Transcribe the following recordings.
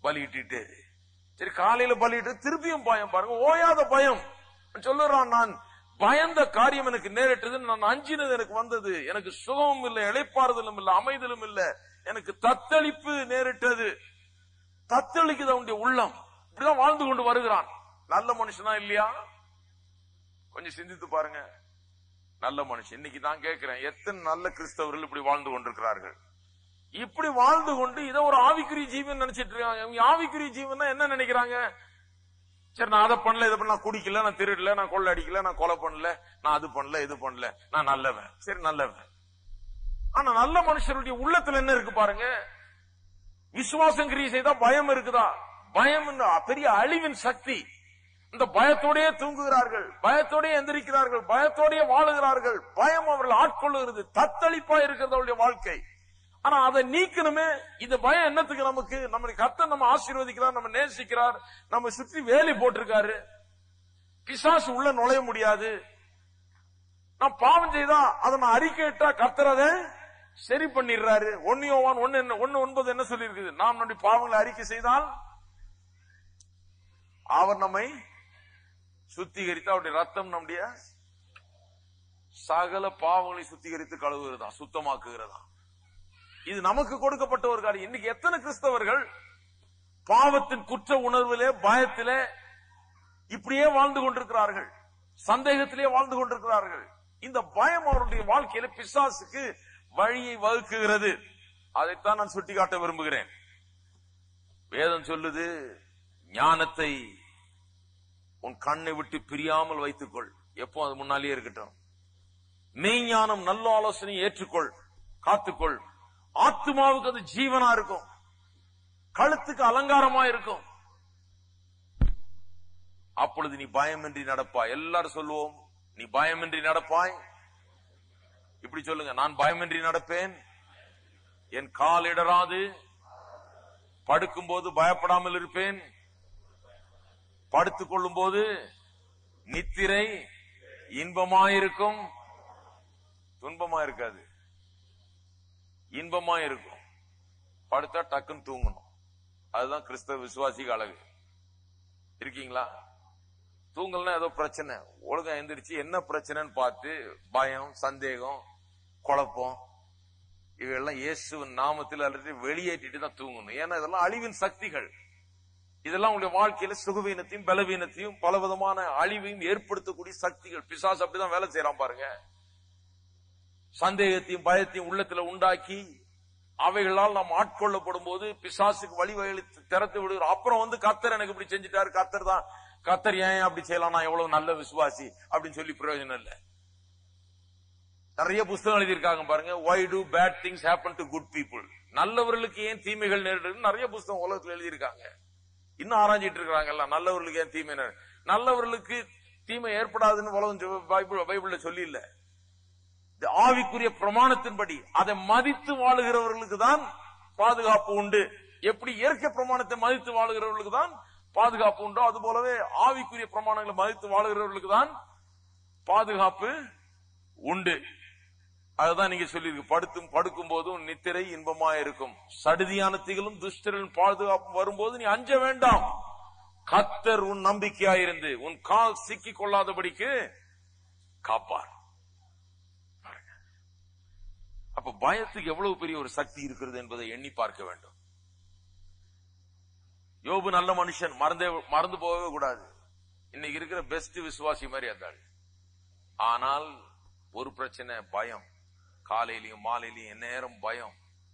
பலியிட்டு சரி காலையில பலியிட்டு திருப்பியும் பயம் பாருங்க ஓயாத பயம் சொல்லுறான் நான் பயந்த காரியம் எனக்கு நேரிட்டது நான் அஞ்சினது எனக்கு வந்தது எனக்கு சுகமும் இல்லை இழைப்பாறுதலும் இல்லை அமைதலும் இல்லை எனக்கு தத்தளிப்பு நேரிட்டது தத்தளிக்குது அவனுடைய உள்ளம் இப்படிதான் வாழ்ந்து கொண்டு வருகிறான் நல்ல மனுஷனா இல்லையா கொஞ்சம் சிந்தித்து பாருங்க நல்ல மனுஷன் இன்னைக்கு நான் கேட்கிறேன் எத்தனை நல்ல கிறிஸ்தவர்கள் இப்படி வாழ்ந்து கொண்டிருக்கிறார்கள் இப்படி வாழ்ந்து கொண்டு இதை ஒரு ஆவிக்குரிய ஜீவன் நினைச்சிட்டு இருக்காங்க இவங்க ஆவிக்குரிய ஜீவன் என்ன நினைக்கிறாங்க சரி நான் அதை பண்ணல இதை பண்ணல நான் குடிக்கல நான் திருடல நான் கொள்ள அடிக்கல நான் கொலை பண்ணல நான் அது பண்ணல இது பண்ணல நான் நல்லவன் சரி நல்லவன் ஆனா நல்ல மனுஷருடைய உள்ளத்துல என்ன இருக்கு பாருங்க விசுவாசம் கிரியை செய்தா பயம் இருக்குதா பயம் என்ன? பெரிய அழிவின் சக்தி இந்த பயத்தோடயே தூங்குகிறார்கள் பயத்தோடயே எந்திரிக்கிறார்கள் பயத்தோடயே வாழுகிறார்கள் பயம் அவர்கள் ஆட்கொள்ளுகிறது தத்தளிப்பா இருக்கிறது அவருடைய வாழ்க்கை ஆனா அதை நீக்கணுமே இந்த பயம் என்னத்துக்கு நமக்கு நம்ம கத்த நம்ம ஆசீர்வதிக்கிறார் நம்ம நேசிக்கிறார் நம்ம சுற்றி வேலி போட்டிருக்காரு பிசாசு உள்ள நுழைய முடியாது நான் பாவம் செய்தா அதை நான் அறிக்கையிட்டா கர்த்தர் அதை சரி பண்ணிடுறாரு ஒன்னு யோவான் ஒன்னு என்ன ஒன்னு ஒன்பது என்ன சொல்லி இருக்குது நாம் நம்முடைய பாவங்களை அறிக்கை செய்தால் அவர் நம்மை சுத்திகரித்து அவருடைய ரத்தம் நம்முடைய சகல பாவங்களை சுத்திகரித்து கழுவுகிறதா சுத்தமாக்குகிறதா இது நமக்கு கொடுக்கப்பட்ட ஒரு காரியம் இன்னைக்கு எத்தனை கிறிஸ்தவர்கள் பாவத்தின் குற்ற உணர்விலே பயத்திலே இப்படியே வாழ்ந்து கொண்டிருக்கிறார்கள் சந்தேகத்திலே வாழ்ந்து கொண்டிருக்கிறார்கள் இந்த பயம் அவருடைய வாழ்க்கையில பிசாசுக்கு வழியை வகுக்குகிறது அதைத்தான் நான் சுட்டிக்காட்ட விரும்புகிறேன் வேதம் சொல்லுது ஞானத்தை உன் கண்ணை விட்டு பிரியாமல் வைத்துக்கொள் எப்போ அது முன்னாலேயே இருக்கட்டும் மெய்ஞானம் நல்ல ஆலோசனையை ஏற்றுக்கொள் காத்துக்கொள் ஆத்மாவுக்கு அது ஜீவனா இருக்கும் கழுத்துக்கு அலங்காரமா இருக்கும் அப்பொழுது நீ பயமின்றி நடப்பாய் எல்லாரும் சொல்லுவோம் நீ பயமின்றி நடப்பாய் இப்படி சொல்லுங்க நான் பயமின்றி நடப்பேன் என் கால் இடராது படுக்கும்போது பயப்படாமல் இருப்பேன் படுத்துக் கொள்ளும் போது நித்திரை இன்பமாயிருக்கும் துன்பமா இருக்காது இன்பமா இருக்கும் படுத்தா டக்குன்னு தூங்கணும் அதுதான் கிறிஸ்தவ விசுவாசிக்கு அழகு இருக்கீங்களா தூங்கலன்னா ஏதோ பிரச்சனை ஒழுங்கா எந்திரிச்சு என்ன பிரச்சனைன்னு பார்த்து பயம் சந்தேகம் குழப்பம் இவையெல்லாம் இயேசுவின் நாமத்தில் அல்லது வெளியேற்றிட்டு தான் தூங்கணும் ஏன்னா இதெல்லாம் அழிவின் சக்திகள் இதெல்லாம் உங்களுடைய வாழ்க்கையில சுகவீனத்தையும் பலவீனத்தையும் பல விதமான அழிவையும் ஏற்படுத்தக்கூடிய சக்திகள் பிசாசு அப்படிதான் வேலை செய்யறான் பாருங்க சந்தேகத்தையும் பயத்தையும் உள்ளத்துல உண்டாக்கி அவைகளால் நாம் ஆட்கொள்ளப்படும் போது பிசாசுக்கு வழி வழி திறத்து விடுகிறோம் அப்புறம் வந்து கத்தர் எனக்கு இப்படி செஞ்சுட்டாரு கத்தர் தான் கத்தர் ஏன் அப்படி செய்யலாம் நான் எவ்வளவு நல்ல விசுவாசி அப்படின்னு சொல்லி பிரயோஜனம் இல்ல நிறைய புஸ்தகம் எழுதியிருக்காங்க பாருங்க why do bad things happen to good people நல்லவர்களுக்கு ஏன் தீமைகள் நேரிடுது நிறைய புஸ்தகம் உலகத்துல எழுதியிருக்காங்க இன்னும் ஆராய்ஞ்சிட்டு இருக்காங்கல்ல நல்லவர்களுக்கு ஏன் தீமை நேரிடு நல்லவர்களுக்கு தீமை ஏற்படாதுன்னு உலகம் சொ- பைபிள் பைபிள்ல சொல்லி இல்ல இந்த ஆவிக்குரிய பிரமாணத்தின்படி அதை மதித்து வாழுகிறவர்களுக்கு தான் பாதுகாப்பு உண்டு எப்படி இயற்கை பிரமாணத்தை மதித்து வாழுகிறவர்களுக்கு தான் பாதுகாப்பு உண்டோ அது போலவே ஆவிக்குரிய பிரமாணங்களை மதித்து வாழுகிறவர்களுக்கு தான் பாதுகாப்பு உண்டு அதுதான் நீங்க சொல்லியிருக்கு படுத்தும் படுக்கும் போதும் நித்திரை இன்பமா இருக்கும் சடுதியான திகளும் துஷ்டரின் பாதுகாப்பு வரும்போது நீ அஞ்ச வேண்டாம் கத்தர் உன் நம்பிக்கையாயிருந்து உன் கால் சிக்கிக் கொள்ளாதபடிக்கு காப்பார் அப்ப பயத்துக்கு எவ்வளவு பெரிய ஒரு சக்தி இருக்கிறது என்பதை எண்ணி பார்க்க வேண்டும் யோபு நல்ல மனுஷன் மறந்தே மறந்து போகவே கூடாது இன்னைக்கு இருக்கிற பெஸ்ட் விசுவாசி மாதிரி இருந்தாள் ஆனால் ஒரு பிரச்சனை பயம் காலையிலயும் மாலையிலயும் நேரம் பயம்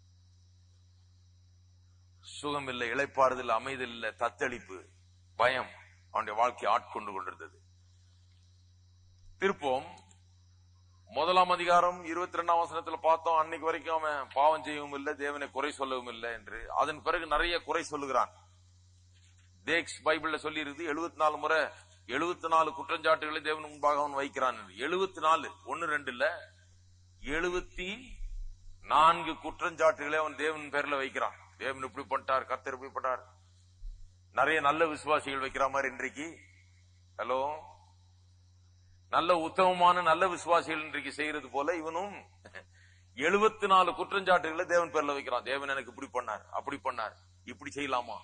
சுகம் இல்லை இளைப்பாறுதல் அமைதல் இல்லை தத்தளிப்பு பயம் அவனுடைய வாழ்க்கை ஆட்கொண்டு கொண்டிருந்தது திருப்போம் முதலாம் அதிகாரம் இருபத்தி ரெண்டாம் வசனத்துல பார்த்தோம் அன்னைக்கு வரைக்கும் அவன் பாவம் செய்யவும் இல்லை தேவனை குறை சொல்லவும் இல்லை என்று அதன் பிறகு நிறைய குறை சொல்லுகிறான் தேக்ஸ் பைபிள்ல சொல்லி இருக்குது எழுபத்தி நாலு முறை எழுபத்தி நாலு குற்றஞ்சாட்டுகளை தேவன் முன்பாக அவன் வைக்கிறான் எழுபத்தி நாலு ஒன்னு ரெண்டு இல்ல எழுபத்தி நான்கு குற்றஞ்சாட்டுகளை அவன் தேவன் பேர்ல வைக்கிறான் தேவன் இப்படி பண்ணிட்டார் கர்த்தர் இப்படி பண்ணார் நிறைய நல்ல விசுவாசிகள் வைக்கிற மாதிரி இன்றைக்கு ஹலோ நல்ல உத்தமமான நல்ல விசுவாசிகள் இன்றைக்கு செய்யறது போல இவனும் எழுபத்தி நாலு குற்றஞ்சாட்டுகளை தேவன் பேர்ல வைக்கிறான் தேவன் எனக்கு இப்படி பண்ணார் அப்படி பண்ணார் இப்படி செய்யலாமா